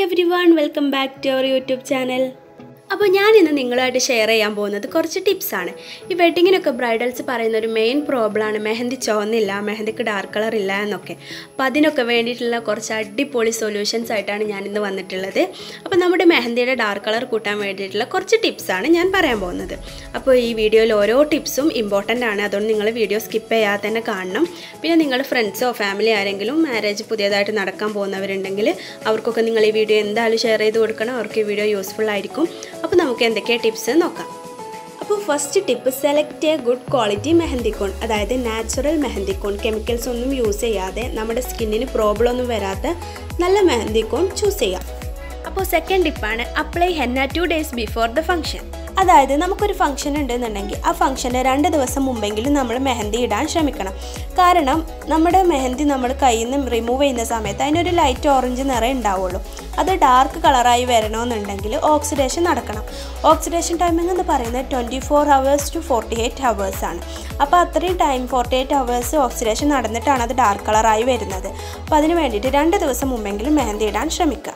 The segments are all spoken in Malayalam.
every everyone welcome back to our YouTube channel അപ്പോൾ ഞാൻ ഇന്ന് നിങ്ങളുമായിട്ട് ഷെയർ ചെയ്യാൻ പോകുന്നത് കുറച്ച് ടിപ്സാണ് ഈ വെഡിങ്ങിനൊക്കെ ബ്രൈഡൽസ് പറയുന്ന ഒരു മെയിൻ പ്രോബ്ലമാണ് മെഹന്തി ചുവന്നില്ല മെഹന്തിക്ക് ഡാർക്ക് കളർ ഇല്ല എന്നൊക്കെ അപ്പോൾ അതിനൊക്കെ വേണ്ടിയിട്ടുള്ള കുറച്ച് അടിപൊളി സൊല്യൂഷൻസ് ആയിട്ടാണ് ഞാൻ ഇന്ന് വന്നിട്ടുള്ളത് അപ്പോൾ നമ്മുടെ മെഹന്തിയുടെ ഡാർക്ക് കളർ കൂട്ടാൻ വേണ്ടിയിട്ടുള്ള കുറച്ച് ടിപ്സാണ് ഞാൻ പറയാൻ പോകുന്നത് അപ്പോൾ ഈ വീഡിയോയിൽ ഓരോ ടിപ്സും ഇമ്പോർട്ടൻ്റ് ആണ് അതുകൊണ്ട് നിങ്ങൾ വീഡിയോ സ്കിപ്പ് ചെയ്യാതെ തന്നെ കാണണം പിന്നെ നിങ്ങൾ ഫ്രണ്ട്സോ ഫാമിലി ആരെങ്കിലും മാരേജ് പുതിയതായിട്ട് നടക്കാൻ പോകുന്നവരുണ്ടെങ്കിൽ അവർക്കൊക്കെ നിങ്ങൾ ഈ വീഡിയോ എന്തായാലും ഷെയർ ചെയ്ത് കൊടുക്കണം അവർക്ക് ഈ വീഡിയോ യൂസ്ഫുൾ ആയിരിക്കും അപ്പോൾ നമുക്ക് എന്തൊക്കെയാണ് ടിപ്സ് നോക്കാം അപ്പോൾ first tip select a good quality മെഹന്തിക്കോൺ അതായത് നാച്ചുറൽ മെഹന്തിക്കോൺ കെമിക്കൽസ് ഒന്നും യൂസ് ചെയ്യാതെ നമ്മുടെ സ്കിന്നിന് പ്രോബ്ലം ഒന്നും വരാത്ത നല്ല മെഹന്തിക്കോൺ ചൂസ് ചെയ്യാം അപ്പോൾ സെക്കൻഡ് ടിപ്പാണ് apply henna two days before the function അതായത് നമുക്കൊരു ഫംഗ്ഷൻ ഉണ്ടെന്നുണ്ടെങ്കിൽ ആ ഫംഗ്ഷൻ്റെ രണ്ട് ദിവസം മുമ്പെങ്കിലും നമ്മൾ മെഹന്തി ഇടാൻ ശ്രമിക്കണം കാരണം നമ്മുടെ മെഹന്തി നമ്മൾ കയ്യിൽ നിന്ന് റിമൂവ് ചെയ്യുന്ന സമയത്ത് അതിനൊരു ലൈറ്റ് ഓറഞ്ച് നിറം ഉണ്ടാവുള്ളൂ അത് ഡാർക്ക് കളറായി വരണമെന്നുണ്ടെങ്കിൽ ഓക്സിഡേഷൻ നടക്കണം ഓക്സിഡേഷൻ ടൈമിംഗ് എന്ന് പറയുന്നത് twenty four hours to forty eight hours ആണ് അപ്പോൾ അത്രയും time forty eight hours oxidation നടന്നിട്ടാണ് അത് ഡാർക്ക് കളറായി വരുന്നത് അപ്പോൾ അതിന് വേണ്ടിയിട്ട് രണ്ട് ദിവസം മുമ്പെങ്കിലും മെഹന്തി ഇടാൻ ശ്രമിക്കുക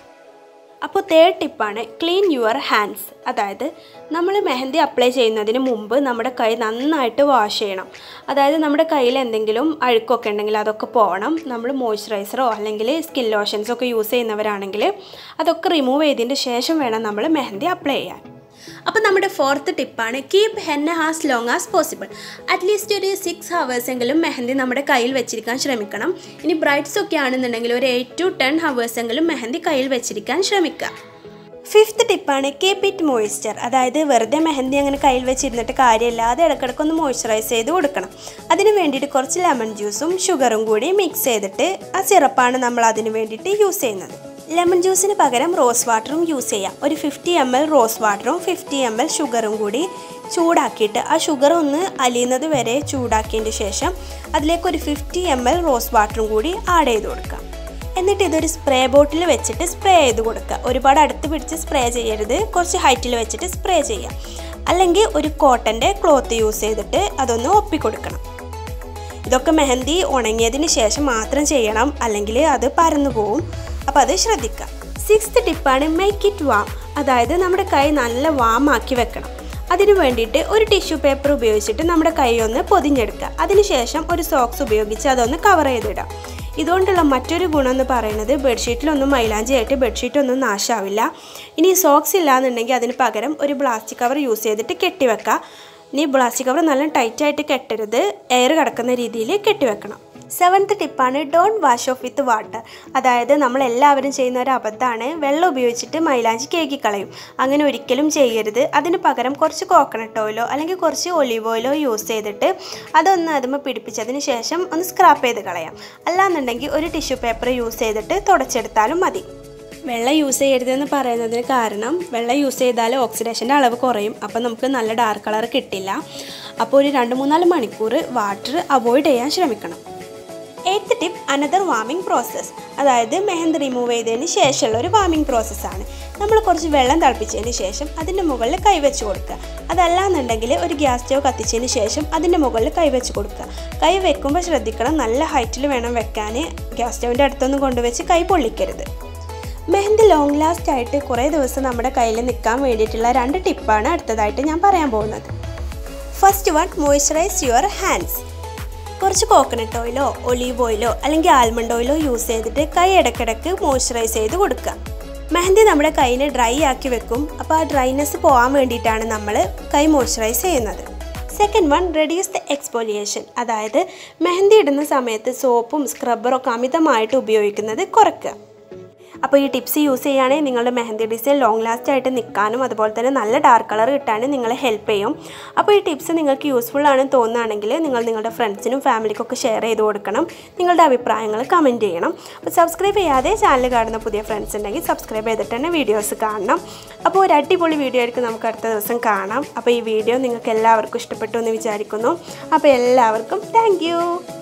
അപ്പോൾ തേർഡ് ടിപ്പാണ് ക്ലീൻ യുവർ ഹാൻഡ്സ് അതായത് നമ്മൾ മെഹന്തി അപ്ലൈ ചെയ്യുന്നതിന് മുമ്പ് നമ്മുടെ കൈ നന്നായിട്ട് വാഷ് ചെയ്യണം അതായത് നമ്മുടെ കയ്യിൽ എന്തെങ്കിലും അഴുക്കൊക്കെ ഉണ്ടെങ്കിൽ അതൊക്കെ പോകണം നമ്മൾ മോയ്സ്ചറൈസറോ അല്ലെങ്കിൽ സ്കിൻ ലോഷൻസോ ഒക്കെ യൂസ് ചെയ്യുന്നവരാണെങ്കിൽ അതൊക്കെ റിമൂവ് ചെയ്തതിന് ശേഷം വേണം നമ്മൾ മെഹന്തി അപ്ലൈ ചെയ്യാൻ അപ്പോൾ നമ്മുടെ ഫോർത്ത് ടിപ്പാണ് keep henna as long as possible at least ഒരു സിക്സ് ഹവേഴ്സ് എങ്കിലും മെഹന്തി നമ്മുടെ കയ്യിൽ വെച്ചിരിക്കാൻ ശ്രമിക്കണം ഇനി ബ്രൈറ്റ്സ് ഒക്കെ ആണെന്നുണ്ടെങ്കിൽ ഒരു എയ്റ്റ് ടു ടെൻ ഹവേഴ്സ് എങ്കിലും മെഹന്തി കയ്യിൽ വെച്ചിരിക്കാൻ ശ്രമിക്കുക ഫിഫ്ത്ത് ടിപ്പാണ് കീപ് ഇറ്റ് മോയ്സ്ചർ അതായത് വെറുതെ മെഹന്തി അങ്ങനെ കയ്യിൽ വെച്ചിരുന്നിട്ട് കാര്യമില്ല അത് ഇടയ്ക്കിടയ്ക്ക് ഒന്ന് മോയ്സ്ചറൈസ് ചെയ്ത് കൊടുക്കണം അതിന് വേണ്ടിയിട്ട് കുറച്ച് ലെമൺ ജ്യൂസും ഷുഗറും കൂടി മിക്സ് ചെയ്തിട്ട് ആ സിറപ്പാണ് നമ്മൾ അതിന് വേണ്ടിയിട്ട് യൂസ് ചെയ്യുന്നത് ലെമൺ ജ്യൂസിന് പകരം റോസ് വാട്ടറും യൂസ് ചെയ്യാം ഒരു ഫിഫ്റ്റി എം എൽ റോസ് വാട്ടറും ഫിഫ്റ്റി എം എൽ ഷുഗറും കൂടി ചൂടാക്കിയിട്ട് ആ ഷുഗർ ഒന്ന് അലിയുന്നത് വരെ ചൂടാക്കിയതിന് ശേഷം അതിലേക്ക് ഒരു ഫിഫ്റ്റി എം എൽ റോസ് വാട്ടറും കൂടി ആഡ് ചെയ്ത് കൊടുക്കാം എന്നിട്ട് ഇതൊരു സ്പ്രേ ബോട്ടിൽ വെച്ചിട്ട് സ്പ്രേ ചെയ്ത് കൊടുക്കുക ഒരുപാട് അടുത്ത് പിടിച്ച് സ്പ്രേ ചെയ്യരുത് കുറച്ച് ഹൈറ്റിൽ വെച്ചിട്ട് സ്പ്രേ ചെയ്യാം അല്ലെങ്കിൽ ഒരു കോട്ടൻ്റെ ക്ലോത്ത് യൂസ് ചെയ്തിട്ട് അതൊന്ന് ഒപ്പിക്കൊടുക്കണം ഇതൊക്കെ മെഹന്തി ഉണങ്ങിയതിന് ശേഷം മാത്രം ചെയ്യണം അല്ലെങ്കിൽ അത് പരന്നു പോവും അപ്പോൾ അത് ശ്രദ്ധിക്കുക സിക്സ്ത് ടിപ്പാണ് മേക്ക് ഇറ്റ് വാം അതായത് നമ്മുടെ കൈ നല്ല വാം ആക്കി വെക്കണം അതിനു വേണ്ടിയിട്ട് ഒരു ടിഷ്യൂ പേപ്പർ ഉപയോഗിച്ചിട്ട് നമ്മുടെ കൈ ഒന്ന് പൊതിഞ്ഞെടുക്കുക അതിനുശേഷം ഒരു സോക്സ് ഉപയോഗിച്ച് അതൊന്ന് കവർ ചെയ്തിടാം ഇതുകൊണ്ടുള്ള മറ്റൊരു ഗുണം എന്ന് പറയുന്നത് ബെഡ്ഷീറ്റിലൊന്നും മൈലാഞ്ചി ആയിട്ട് ബെഡ്ഷീറ്റ് ഒന്നും നാശാവില്ല ഇനി സോക്സ് ഇല്ലാന്നുണ്ടെങ്കിൽ അതിന് പകരം ഒരു പ്ലാസ്റ്റിക് കവർ യൂസ് ചെയ്തിട്ട് കെട്ടിവെക്കുക ഇനി പ്ലാസ്റ്റിക് കവർ നല്ല ടൈറ്റായിട്ട് കെട്ടരുത് എയർ കിടക്കുന്ന രീതിയിൽ കെട്ടിവെക്കണം സെവൻത്ത് ടിപ്പാണ് don't wash off with water അതായത് നമ്മൾ എല്ലാവരും ചെയ്യുന്ന ഒരു അബദ്ധമാണ് വെള്ളം ഉപയോഗിച്ചിട്ട് മൈലാഞ്ചി കേക്കി കളയും അങ്ങനെ ഒരിക്കലും ചെയ്യരുത് അതിന് പകരം കുറച്ച് കോക്കനട്ട് ഓയിലോ അല്ലെങ്കിൽ കുറച്ച് ഒലിവ് ഓയിലോ യൂസ് ചെയ്തിട്ട് അതൊന്ന് അതുമ്പോൾ പിടിപ്പിച്ചതിന് ശേഷം ഒന്ന് സ്ക്രാപ്പ് ചെയ്ത് കളയാം അല്ലാന്നുണ്ടെങ്കിൽ ഒരു ടിഷ്യൂ പേപ്പർ യൂസ് ചെയ്തിട്ട് തുടച്ചെടുത്താലും മതി വെള്ളം യൂസ് ചെയ്യരുതെന്ന് പറയുന്നതിന് കാരണം വെള്ളം യൂസ് ചെയ്താൽ ഓക്സിഡേഷൻ്റെ അളവ് കുറയും അപ്പോൾ നമുക്ക് നല്ല ഡാർക്ക് കളർ കിട്ടില്ല അപ്പോൾ ഒരു രണ്ട് മൂന്നാല് മണിക്കൂർ വാട്ടർ അവോയ്ഡ് ചെയ്യാൻ ശ്രമിക്കണം eighth tip another warming process അതായത് മെഹന്തി റിമൂവ് ചെയ്തതിന് ശേഷമുള്ള ഒരു വാമിംഗ് പ്രോസസ്സാണ് നമ്മൾ കുറച്ച് വെള്ളം തിളപ്പിച്ചതിന് ശേഷം അതിൻ്റെ മുകളിൽ കൈവച്ച് കൊടുക്കുക അതല്ലാന്നുണ്ടെങ്കിൽ ഒരു ഗ്യാസ് സ്റ്റവ് കത്തിച്ചതിന് ശേഷം അതിൻ്റെ മുകളിൽ കൈവച്ച് കൊടുക്കുക കൈ വെക്കുമ്പോൾ ശ്രദ്ധിക്കണം നല്ല ഹൈറ്റിൽ വേണം വെക്കാൻ ഗ്യാസ് സ്റ്റവിൻ്റെ അടുത്തൊന്നും കൊണ്ടുവച്ച് കൈ പൊള്ളിക്കരുത് മെഹന്തി ലോങ് ലാസ്റ്റ് ആയിട്ട് കുറേ ദിവസം നമ്മുടെ കയ്യിൽ നിൽക്കാൻ വേണ്ടിയിട്ടുള്ള രണ്ട് ടിപ്പാണ് അടുത്തതായിട്ട് ഞാൻ പറയാൻ പോകുന്നത് first one moisturise your hands കുറച്ച് കോക്കനട്ട് ഓയിലോ ഒലീവ് ഓയിലോ അല്ലെങ്കിൽ ആൽമണ്ട് ഓയിലോ യൂസ് ചെയ്തിട്ട് കൈ ഇടയ്ക്കിടയ്ക്ക് മോയ്സ്ചറൈസ് ചെയ്ത് കൊടുക്കുക മെഹന്തി നമ്മുടെ കൈയിനെ ഡ്രൈ ആക്കി വെക്കും അപ്പോൾ ആ ഡ്രൈനെസ് പോകാൻ വേണ്ടിയിട്ടാണ് നമ്മൾ കൈ മോയ്സ്ചറൈസ് ചെയ്യുന്നത് second one reduce the exfoliation അതായത് മെഹന്തി ഇടുന്ന സമയത്ത് സോപ്പും സ്ക്രബ്ബറൊക്കെ അമിതമായിട്ട് ഉപയോഗിക്കുന്നത് കുറയ്ക്കുക അപ്പോൾ ഈ ടിപ്സ് യൂസ് ചെയ്യുകയാണെങ്കിൽ നിങ്ങളുടെ മെഹന്തി ഡിസൈൻ ലോങ് ലാസ്റ്റ് ആയിട്ട് നിൽക്കാനും അതുപോലെ തന്നെ നല്ല ഡാർക്ക് കളർ കിട്ടാനും നിങ്ങളെ ഹെൽപ്പ് ചെയ്യും അപ്പോൾ ഈ ടിപ്സ് നിങ്ങൾക്ക് യൂസ്ഫുൾ ആണെന്ന് തോന്നുകയാണെങ്കിൽ നിങ്ങൾ നിങ്ങളുടെ ഫ്രണ്ട്സിനും ഫാമിലിക്കൊക്കെ ഷെയർ ചെയ്ത് കൊടുക്കണം നിങ്ങളുടെ അഭിപ്രായങ്ങൾ കമൻറ്റ് ചെയ്യണം അപ്പോൾ സബ്സ്ക്രൈബ് ചെയ്യാതെ ചാനൽ കാണുന്ന പുതിയ ഫ്രണ്ട്സ് ഉണ്ടെങ്കിൽ സബ്സ്ക്രൈബ് ചെയ്തിട്ട് തന്നെ വീഡിയോസ് കാണണം അപ്പോൾ ഒരു അടിപൊളി വീഡിയോ ആയിരിക്കും നമുക്ക് അടുത്ത ദിവസം കാണാം അപ്പോൾ ഈ വീഡിയോ നിങ്ങൾക്ക് എല്ലാവർക്കും ഇഷ്ടപ്പെട്ടു എന്ന് വിചാരിക്കുന്നു അപ്പോൾ എല്ലാവർക്കും താങ്ക്